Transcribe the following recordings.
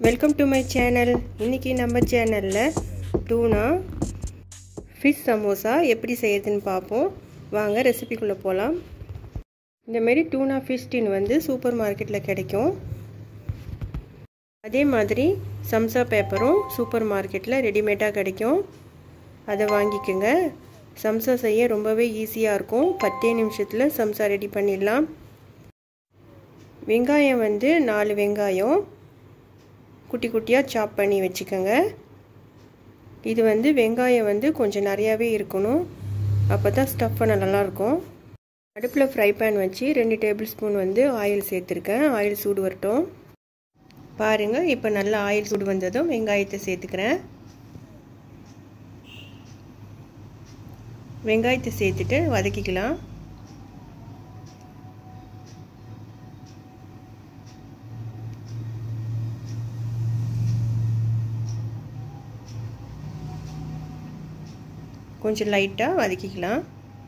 welcome to my channel இன்றைக்கி நம்ம சேனலில் டூனா ஃபிஷ் சமோசா எப்படி செய்யறதுன்னு பார்ப்போம் வாங்க ரெசிபிக்குள்ளே போகலாம் இந்தமாரி டூனா ஃபிஷ் டின் வந்து சூப்பர் மார்க்கெட்டில் கிடைக்கும் அதே மாதிரி சம்சா பேப்பரும் சூப்பர் மார்க்கெட்டில் ரெடிமேடாக கிடைக்கும் அதை வாங்கிக்கோங்க சம்சா செய்ய ரொம்பவே ஈஸியாக இருக்கும் பத்தே நிமிஷத்தில் சம்சா ரெடி பண்ணிடலாம் வெங்காயம் வந்து நாலு வெங்காயம் குட்டி குட்டியாக சாப் பண்ணி வச்சுக்கோங்க இது வந்து வெங்காயம் வந்து கொஞ்சம் நிறையாவே இருக்கணும் அப்போ தான் ஸ்டஃப் பண்ண நல்லாயிருக்கும் அடுப்பில் ஃப்ரை பேன் வச்சு ரெண்டு டேபிள் ஸ்பூன் வந்து ஆயில் சேர்த்துருக்கேன் ஆயில் சூடு வரட்டும் பாருங்கள் இப்போ நல்லா ஆயில் சூடு வந்ததும் வெங்காயத்தை சேர்த்துக்கிறேன் வெங்காயத்தை சேர்த்துட்டு வதக்கிக்கலாம் கொஞ்சம் லைட்டாக வதக்கிக்கலாம்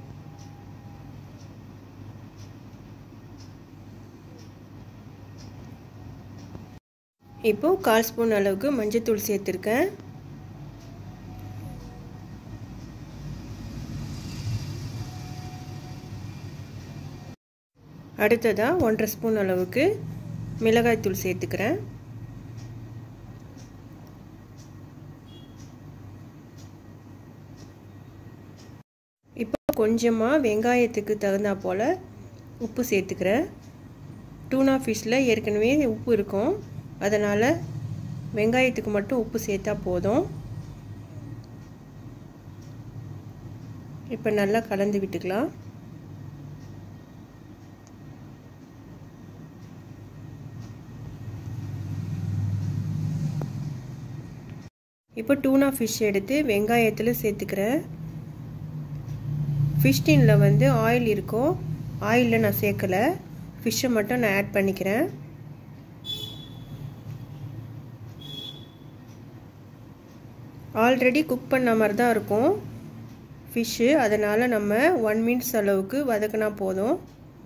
இப்போது கால் ஸ்பூன் அளவுக்கு மஞ்சத்தூள் சேர்த்துருக்கேன் அடுத்ததாக ஒன்றரை ஸ்பூன் அளவுக்கு மிளகாய்த்தூள் சேர்த்துக்கிறேன் இப்போ கொஞ்சமாக வெங்காயத்துக்கு தகுந்தா போல் உப்பு சேர்த்துக்கிறேன் டூனா ஃபிஷ்ஷில் ஏற்கனவே உப்பு இருக்கும் அதனால் வெங்காயத்துக்கு மட்டும் உப்பு சேர்த்தா போதும் இப்போ நல்லா கலந்து விட்டுக்கலாம் இப்போ டூனா ஃபிஷ் எடுத்து வெங்காயத்தில் சேர்த்துக்கிறேன் ஃபிஷ் டின்னில் வந்து ஆயில் இருக்கோ ஆயிலில் நான் சேர்க்கலை ஃபிஷ்ஷை மட்டும் நான் ஆட் பண்ணிக்கிறேன் ஆல்ரெடி குக் பண்ண மாதிரி தான் இருக்கும் ஃபிஷ்ஷு அதனால் நம்ம ஒன் மினிட்ஸ் அளவுக்கு வதக்கினா போதும்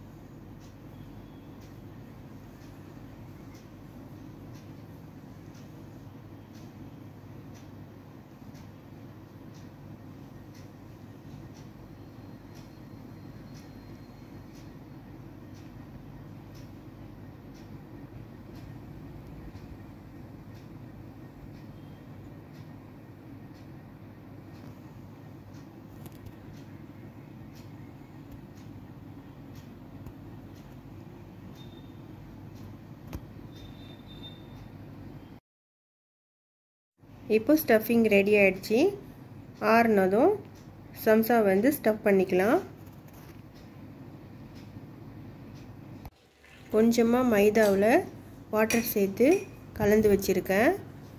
இப்போ ஸ்டஃபிங் ரெடி ஆகிடுச்சி ஆறுனதும் சம்சா வந்து ஸ்டஃப் பண்ணிக்கலாம் கொஞ்சமாக மைதாவில் வாட்டர் சேர்த்து கலந்து வச்சுருக்கேன்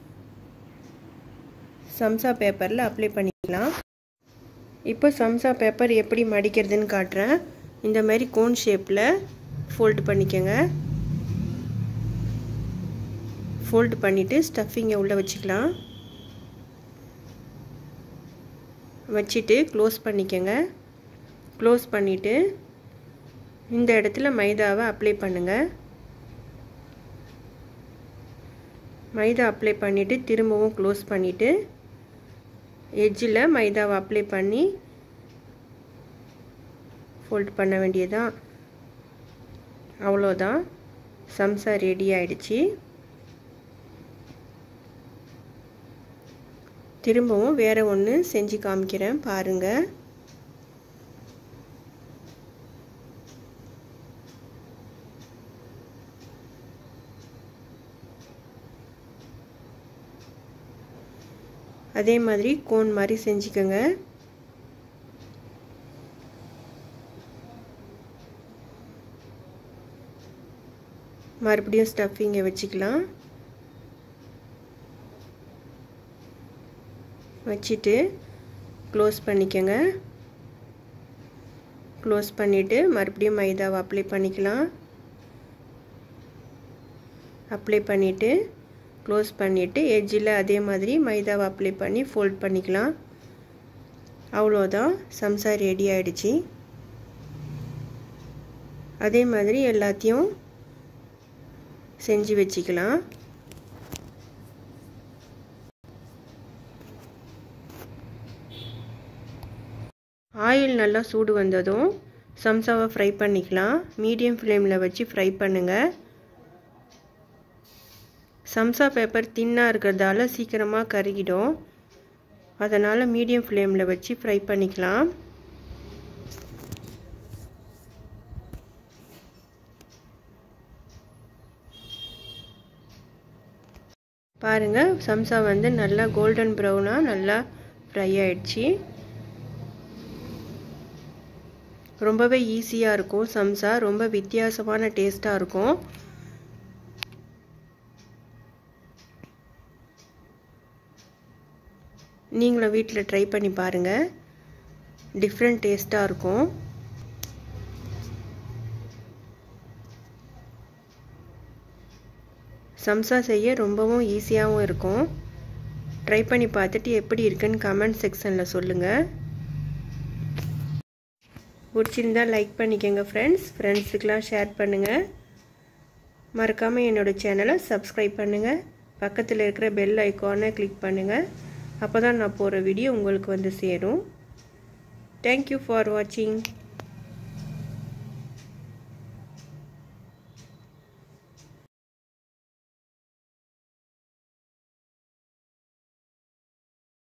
சம்சா பேப்பரில் அப்ளை பண்ணிக்கலாம் இப்போ சம்சா பேப்பர் எப்படி மடிக்கிறதுன்னு காட்டுறேன் இந்த மாதிரி கோன் ஷேப்பில் ஃபோல்டு பண்ணிக்கோங்க ஃபோல்டு பண்ணிவிட்டு ஸ்டஃபிங்கை உள்ளே வச்சுக்கலாம் வச்சுட்டு க்ளோஸ் பண்ணிக்கோங்க க்ளோஸ் பண்ணிவிட்டு இந்த இடத்துல மைதாவை அப்ளை பண்ணுங்கள் மைதா அப்ளை பண்ணிவிட்டு திரும்பவும் க்ளோஸ் பண்ணிவிட்டு எட்ஜில் மைதாவை அப்ளை பண்ணி ஃபோல்ட் பண்ண வேண்டியதான் அவ்வளோதான் சம்சா ரெடி ஆயிடுச்சு திரும்பவும் வேறு ஒன்று செஞ்சு காமிக்கிறேன் பாருங்கள் அதே மாதிரி கோன் மாதிரி செஞ்சுக்கோங்க மறுபடியும் ஸ்டஃபிங்கை வச்சுக்கலாம் வச்சுட்டு க்ளோஸ் பண்ணிக்கோங்க க்ளோஸ் பண்ணிவிட்டு மறுபடியும் மைதாவை அப்ளை பண்ணிக்கலாம் அப்ளை பண்ணிவிட்டு க்ளோஸ் பண்ணிவிட்டு எட்ஜில் அதே மாதிரி மைதாவை அப்ளை பண்ணி ஃபோல்ட் பண்ணிக்கலாம் அவ்வளோதான் சம்சா ரெடி ஆகிடுச்சி அதே மாதிரி எல்லாத்தையும் செஞ்சு வச்சுக்கலாம் ஆயில் நல்லா சூடு வந்ததும் சம்சாவை ஃப்ரை பண்ணிக்கலாம் மீடியம் ஃப்ளேமில் வச்சு ஃப்ரை பண்ணுங்கள் சம்சா பேப்பர் தின்னாக இருக்கிறதால சீக்கிரமாக கருகிடும் அதனால் மீடியம் ஃப்ளேமில் வச்சு ஃப்ரை பண்ணிக்கலாம் பாருங்கள் சம்சா வந்து நல்லா கோல்டன் ப்ரௌனாக நல்லா ஃப்ரை ஆயிடுச்சு ரொம்பவே ஈஸியாக இருக்கும் சம்சா ரொம்ப வித்தியாசமான டேஸ்ட்டாக இருக்கும் நீங்களும் வீட்டில் ட்ரை பண்ணி பாருங்கள் டிஃப்ரெண்ட் டேஸ்ட்டாக இருக்கும் சம்சா செய்ய ரொம்பவும் ஈஸியாகவும் இருக்கும் ட்ரை பண்ணி பார்த்துட்டு எப்படி இருக்குன்னு கமெண்ட் செக்ஷனில் சொல்லுங்கள் பிடிச்சிருந்தா லைக் பண்ணிக்கோங்க ஃப்ரெண்ட்ஸ் ஃப்ரெண்ட்ஸுக்கெலாம் ஷேர் பண்ணுங்கள் மறக்காமல் என்னோடய சேனலை சப்ஸ்கிரைப் பண்ணுங்கள் பக்கத்தில் இருக்கிற பெல் ஐக்கானை கிளிக் பண்ணுங்கள் அப்போ தான் நான் போகிற வீடியோ உங்களுக்கு வந்து சேரும் தேங்க்யூ ஃபார் வாட்சிங்